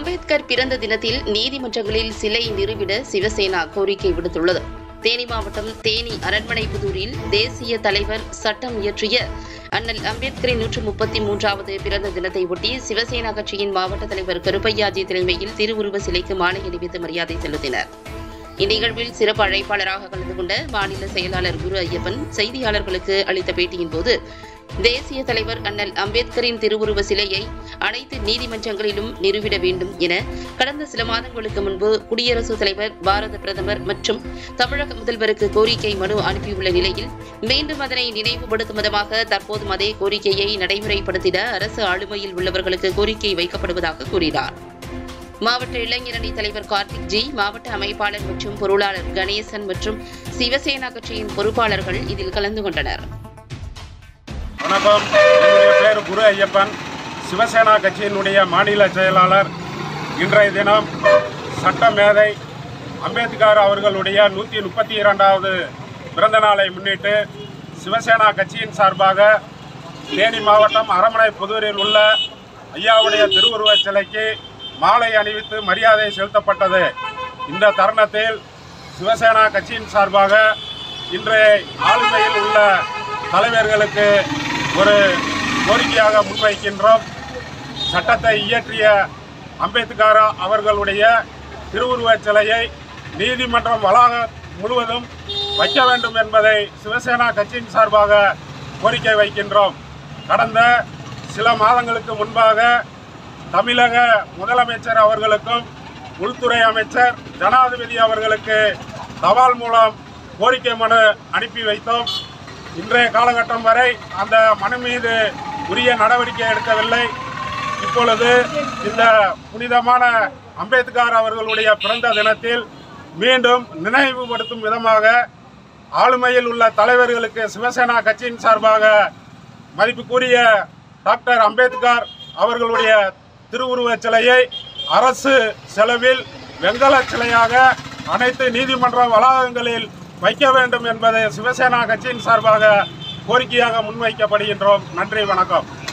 அம்பேத்கர் பிறந்த தினத்தில் நீதிமன்றங்களில் சிலை நிறுவிட சிவசேனா கோரிக்கை விடுத்துள்ளது தேனி மாவட்டம் தேனி அரண்மனைப்புதூரில் தேசிய தலைவர் சட்டம் இயற்றிய அண்ணல் அம்பேத்கரின் நூற்று முப்பத்தி மூன்றாவது பிறந்த தினத்தை ஒட்டி சிவசேனா கட்சியின் மாவட்ட தலைவர் கருப்பையாஜி தலைமையில் திருவுருவ சிலைக்கு மாலை அணிவித்து மரியாதை செலுத்தினர் இந்நிகழ்வில் சிறப்பு அழைப்பாளராக கலந்து கொண்ட மாநில செயலாளர் குரு ஐயப்பன் செய்தியாளர்களுக்கு அளித்த பேட்டியின் போது தேசிய தலைவர் அண்ணல் அம்பேத்கரின் திருவுருவ சிலையை அனைத்து நீதிமன்றங்களிலும் நிறுவிட வேண்டும் என கடந்த சில மாதங்களுக்கு முன்பு குடியரசுத் தலைவர் பாரத பிரதமர் மற்றும் தமிழக முதல்வருக்கு கோரிக்கை மனு அனுப்பியுள்ள நிலையில் மீண்டும் அதனை நினைவுபடுத்தும் விதமாக தற்போதும் அதே கோரிக்கையை நடைமுறைப்படுத்திட அரசு ஆளுமையில் உள்ளவர்களுக்கு கோரிக்கை வைக்கப்படுவதாக கூறினார் மாவட்ட இளைஞரணி தலைவர் கார்த்திக் ஜி மாவட்ட அமைப்பாளர் மற்றும் பொருளாளர் கணேசன் மற்றும் சிவசேனா கட்சியின் பொறுப்பாளர்கள் இதில் கலந்து கொண்டனர் வணக்கம் என்னுடைய பேர் குரு ஐயப்பன் சிவசேனா கட்சியினுடைய மாநில செயலாளர் இன்றைய தினம் சட்ட மேதை அம்பேத்கர் அவர்களுடைய நூற்றி முப்பத்தி இரண்டாவது பிறந்த நாளை முன்னிட்டு சிவசேனா கட்சியின் சார்பாக தேனி மாவட்டம் அரமனை புதூரில் உள்ள ஐயாவுடைய திருவுருவச் சிலைக்கு மாலை அணிவித்து மரியாதை செலுத்தப்பட்டது இந்த தருணத்தில் சிவசேனா கட்சியின் சார்பாக இன்றைய ஆளுமையில் உள்ள தலைவர்களுக்கு ஒரு கோரிக்கையாக முன்வைக்கின்றோம் சட்டத்தை இயற்றிய அம்பேத்கர் அவர்களுடைய திருவுருவச் சிலையை நீதிமன்றம் வளாகம் முழுவதும் வைக்க வேண்டும் என்பதை சிவசேனா கட்சியின் சார்பாக கோரிக்கை வைக்கின்றோம் கடந்த சில மாதங்களுக்கு முன்பாக தமிழக முதலமைச்சர் அவர்களுக்கும் உள்துறை அமைச்சர் ஜனாதிபதி அவர்களுக்கு தபால் மூலம் கோரிக்கை மனு அனுப்பி வைத்தோம் இன்றைய காலகட்டம் வரை அந்த மனு மீது உரிய நடவடிக்கை எடுக்கவில்லை இப்பொழுது இந்த புனிதமான அம்பேத்கர் அவர்களுடைய பிறந்த தினத்தில் மீண்டும் நினைவுபடுத்தும் விதமாக ஆளுமையில் உள்ள தலைவர்களுக்கு சிவசேனா கட்சியின் சார்பாக மதிப்புக்குரிய டாக்டர் அம்பேத்கர் அவர்களுடைய திருவுருவச் சிலையை அரசு செலவில் வெங்கல சிலையாக அனைத்து நீதிமன்ற வளாகங்களில் வைக்க வேண்டும் என்பதை சிவசேனா கட்சியின் சார்பாக கோரிக்கையாக முன்வைக்கப்படுகின்றோம் நன்றி வணக்கம்